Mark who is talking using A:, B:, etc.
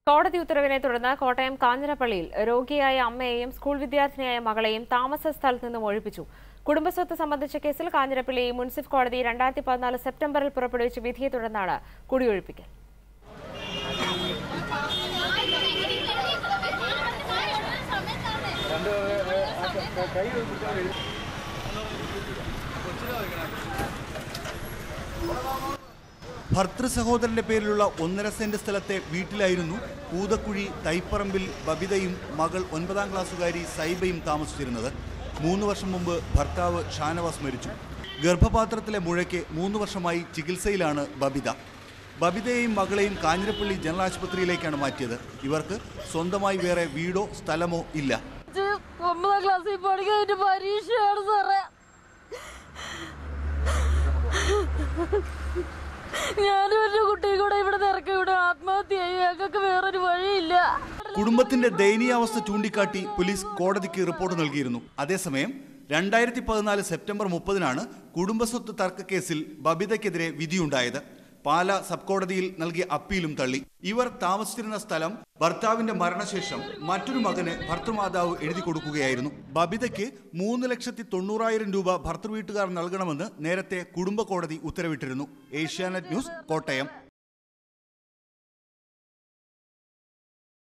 A: കോടതി ഉത്തരവിനെ തുടർന്ന് കോട്ടയം കാഞ്ഞിരപ്പള്ളിയിൽ രോഗിയായ അമ്മയെയും സ്കൂൾ വിദ്യാർത്ഥിനിയായ മകളെയും താമസ സ്ഥലത്ത് നിന്നും ഒഴിപ്പിച്ചു കുടുംബസ്വത്ത് സംബന്ധിച്ച കേസിൽ കാഞ്ഞിരപ്പള്ളി മുൻസിഫ് കോടതി രണ്ടായിരത്തി പതിനാല് സെപ്റ്റംബറിൽ പുറപ്പെടുവിച്ച വിധിയെ തുടർന്നാണ് കുടിയൊഴിപ്പിക്കൽ
B: ഭർത്തൃ സഹോദരന്റെ പേരിലുള്ള ഒന്നര സെന്റ് സ്ഥലത്തെ വീട്ടിലായിരുന്നു പൂതക്കുഴി തൈപ്പറമ്പിൽ ബബിതയും മകൾ ഒൻപതാം ക്ലാസ്സുകാരി സൈബയും താമസിച്ചിരുന്നത് മൂന്ന് വർഷം മുമ്പ് ഭർത്താവ് ഷാനവാസ് മരിച്ചു ഗർഭപാത്രത്തിലെ മുഴയ്ക്ക് മൂന്ന് വർഷമായി ചികിത്സയിലാണ് ബബിത ബബിതയെയും മകളെയും കാഞ്ഞിരപ്പള്ളി ജനറൽ ആശുപത്രിയിലേക്കാണ് മാറ്റിയത് ഇവർക്ക് സ്വന്തമായി വേറെ വീടോ സ്ഥലമോ ഇല്ല
C: ഇത് ഒമ്പതാം ക്ലാസ്സിൽ പഠിക്കുന്നതിന്റെ പരീക്ഷയാണ് സാറേ ഞാനും എന്റെ കുട്ടിയും കൂടെ ഇവിടെ ഇറക്കി ഇവിടെ ആത്മഹത്യ ചെയ്യും ഞങ്ങൾക്ക് വേറൊരു വഴിയില്ല
B: കുടുംബത്തിന്റെ ദയനീയാവസ്ഥ ചൂണ്ടിക്കാട്ടി പോലീസ് കോടതിക്ക് റിപ്പോർട്ട് നൽകിയിരുന്നു അതേസമയം രണ്ടായിരത്തി പതിനാല് സെപ്റ്റംബർ മുപ്പതിനാണ് കുടുംബസ്വത്ത് തർക്കക്കേസിൽ ബബിതയ്ക്കെതിരെ വിധിയുണ്ടായത് പാല സബ് കോടതിയിൽ നൽകിയ അപ്പീലും തള്ളി ഇവർ താമസിച്ചിരുന്ന സ്ഥലം ഭർത്താവിന്റെ മരണശേഷം മറ്റൊരു മകന് ഭർത്തൃമാതാവ് എഴുതി കൊടുക്കുകയായിരുന്നു ബബിതയ്ക്ക് മൂന്ന് ലക്ഷത്തി തൊണ്ണൂറായിരം രൂപ ഭർത്തൃവീട്ടുകാർ നൽകണമെന്ന് നേരത്തെ കുടുംബ കോടതി ഉത്തരവിട്ടിരുന്നു ഏഷ്യാനെറ്റ് ന്യൂസ് കോട്ടയം